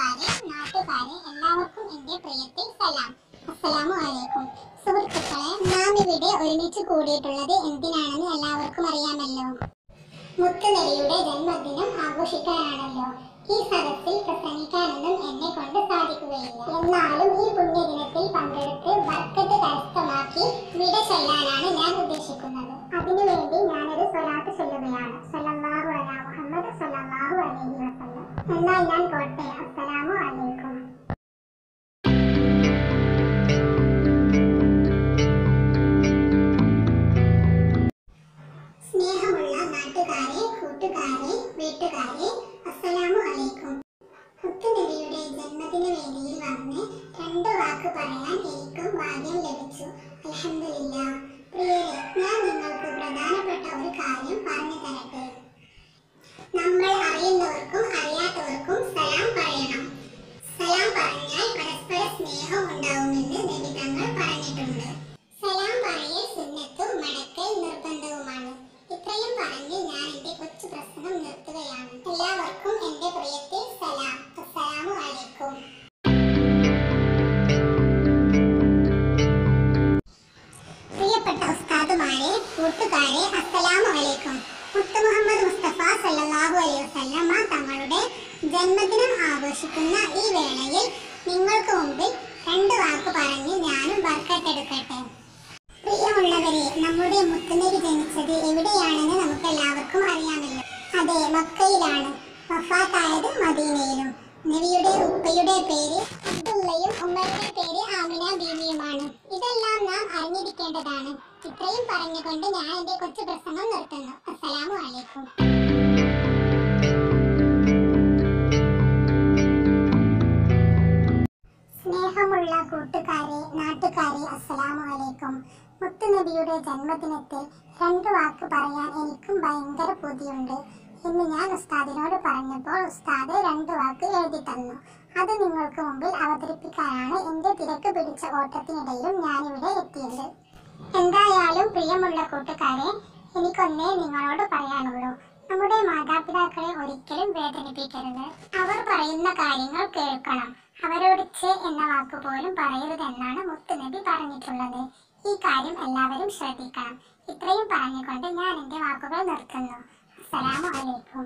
കൂട്ടുകാരെ നാട്ടുകാരെ എല്ലാവർക്കും എന്റെ പ്രിയത്തിൽ സലാം അസ്സലാമു അലൈക്കും സുഹൃത്തുക്കളെ നാം ഇവിടെ ഒരുമിച്ച് കൂടിയിട്ടുള്ളത് എന്തിനാണെന്ന് എല്ലാവർക്കും അറിയാമല്ലോ മുത്തുനബിയുടെ ജന്മദിനം ആഘോഷിക്കാനാണല്ലോ ഈ സദസ്സിൽ പ്രസംഗിക്കാനൊന്നും എന്നെ കൊണ്ട് സാധിക്കുകയില്ല എന്നാലും ഈ പുണ്യദിനത്തിൽ പങ്കെടുത്ത് ബർക്കത്ത് കരസ്ഥമാക്കി വിട ചൊല്ലാനാണ് ഞാൻ ഉദ്ദേശിക്കുന്നത് അതിനുവേണ്ടി ഞാനൊരു സ്വലാത്ത് ചൊല്ലുകയാണ് സല്ലല്ലാഹു അലാ മുഹമ്മദ് സല്ലല്ലാഹു അലൈഹി വസല്ലം എന്നാൽ ഞാൻ പോട്ടെ അസ്സലാമു അലൈക്കും സ്നേഹമുള്ള നാട്ടുകാരെ കൂട്ടുകാരെ വീട്ടുകാരെ അസ്സലാമു അലൈക്കും മുത്തുനബിയുടെ ജന്മദിന വേദിയിൽ വന്ന് രണ്ട് വാക്ക് പറയാൻ എനിക്കും ഭാഗ്യം ലഭിച്ചു അൽഹംദുലില്ലാ പ്രിയരെ ഞാൻ നിങ്ങൾക്ക് പ്രധാനപ്പെട്ട ഒരു കാര്യം പറഞ്ഞു തരട്ടെ നമ്മൾ അറിയുന്നവർക്കും അറിയാത്തവർക്കും സലാം പറയണം സലാം പറഞ്ഞാൽ പരസ്പര സ്നേഹം ഉണ്ടാവുമെന്ന് നബി തങ്ങൾ പറഞ്ഞിട്ടുണ്ട് സലാം പറയൽ സുന്നത്തും മടക്കൽ നിർബന്ധവുമാണ് ഇത്രയും പറഞ്ഞ് ഞാൻ എന്റെ കൊച്ചു പ്രസംഗം നിർത്തുകയാണ് എല്ലാവർക്കും എന്റെ പ്രിയത്തിൽ സലാം അസ്സലാമു അലൈക്കും പ്രിയപ്പെട്ട ഉസ്താദുമാരെ കൂട്ടുകാരെ അസ്സലാമു അലൈക്കും മുത്തു മുഹമ്മദ് മുസ്തഫ സല്ലല്ലാഹു അലൈഹി വസല്ലമ തങ്ങളുടെ ജന്മദിനം ആഘോഷിക്കുന്ന ഈ വേളയിൽ നിങ്ങൾക്ക് മുമ്പിൽ രണ്ട് വാക്ക് പറഞ്ഞ് ഞാനും ബർക്കത്തെടുക്കട്ടെ പ്രിയമുള്ളവരെ നമ്മുടെ മുത്തുനബി ജനിച്ചത് എവിടെയാണെന്ന് നമുക്ക് എല്ലാവർക്കും അറിയാമല്ലോ അതെ മക്കയിലാണ് വഫാത്തായത് മദീനയിലും നബിയുടെ ഉപ്പയുടെ പേര് അബ്ദുള്ളയും ഉമ്മയുടെ പേര് ആമിന ബീവിയുമാണ് ഇതെല്ലാം നാം അറിഞ്ഞിരിക്കേണ്ടതാണ് ഇത്രയും പറഞ്ഞുകൊണ്ട് ഞാൻ എന്റെ കൊച്ചു പ്രസംഗം നിർത്തുന്നു അസ്സലാമു അലൈക്കും സ്നേഹമുള്ള കൂട്ടുകാരെ നാട്ടുകാരെ അസ്സലാമു അലൈക്കും മുത്തുനബിയുടെ ജന്മദിനത്തിൽ രണ്ട് വാക്ക് പറയാൻ എനിക്കും ഭയങ്കര കൊതിയുണ്ട് എന്ന് ഞാൻ ഉസ്താദിനോട് പറഞ്ഞപ്പോൾ ഉസ്താദ് രണ്ട് വാക്ക് എഴുതി തന്നു അത് നിങ്ങൾക്ക് മുമ്പിൽ അവതരിപ്പിക്കാനാണ് എന്റെ തിരക്ക് പിടിച്ച ഓട്ടത്തിനിടയിലും ഞാനിവിടെ എത്തിയത് എന്തായാലും പ്രിയമുള്ള കൂട്ടുകാരെ എനിക്കൊന്നേ നിങ്ങളോട് പറയാനുള്ളൂ നമ്മുടെ മാതാപിതാക്കളെ ഒരിക്കലും വേദനിപ്പിക്കരുത് അവർ പറയുന്ന കാര്യങ്ങൾ കേൾക്കണം അവരോട് ചെ എന്ന വാക്ക് പോലും പറയരുതെന്നാണ് മുത്തുനബി പറഞ്ഞിട്ടുള്ളത് ഈ കാര്യം എല്ലാവരും ശ്രദ്ധിക്കണം ഇത്രയും പറഞ്ഞുകൊണ്ട് ഞാൻ എന്റെ വാക്കുകൾ നിർത്തുന്നു അസ്സലാമു അലൈക്കും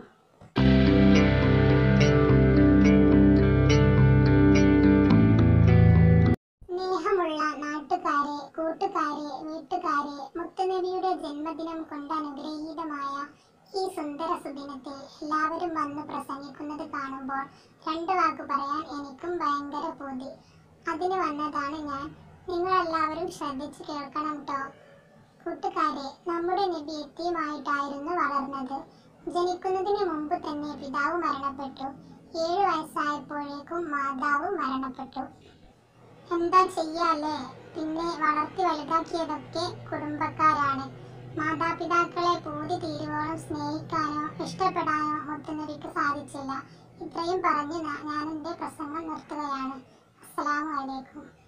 സ്നേഹമുള്ള നാട്ടുകാരെ കൂട്ടുകാരെ വീട്ടുകാരെ മുത്തുനബിയുടെ ജന്മദിനം കൊണ്ട് അനുഗ്രഹീതമായ ഈ സുന്ദര സുദിനത്തിൽ എല്ലാവരും വന്ന് പ്രസംഗിക്കുന്നത് കാണുമ്പോൾ രണ്ട് വാക്ക് പറയാൻ എനിക്കും ഭയങ്കര പൂതി അതിന് വന്നതാണ് ഞാൻ നിങ്ങളെല്ലാവരും ശ്രദ്ധിച്ച് കേൾക്കണം ട്ടോ കൂട്ടുകാരെ നമ്മുടെ നബി എത്തിയുമായിട്ടായിരുന്നു വളർന്നത് ജനിക്കുന്നതിന് മുമ്പ് തന്നെ പിതാവ് മരണപ്പെട്ടു ഏഴു വയസ്സായപ്പോഴേക്കും മാതാവ് മരണപ്പെട്ടു എന്താ ചെയ്യാല്ലേ പിന്നെ വളർത്തി വലുതാക്കിയതൊക്കെ കുടുംബക്കാരാണ് മാതാപിതാക്കളെ പൂതി തീരുവോളം സ്നേഹിക്കാനോ ഇഷ്ടപ്പെടാനോ മുത്തുനബിക്ക് സാധിച്ചില്ല ഇത്രയും പറഞ്ഞ് ഞാ- ഞാൻ എൻ്റെ പ്രസംഗം നിർത്തുകയാണ് അസ്സലാമു അലൈക്കും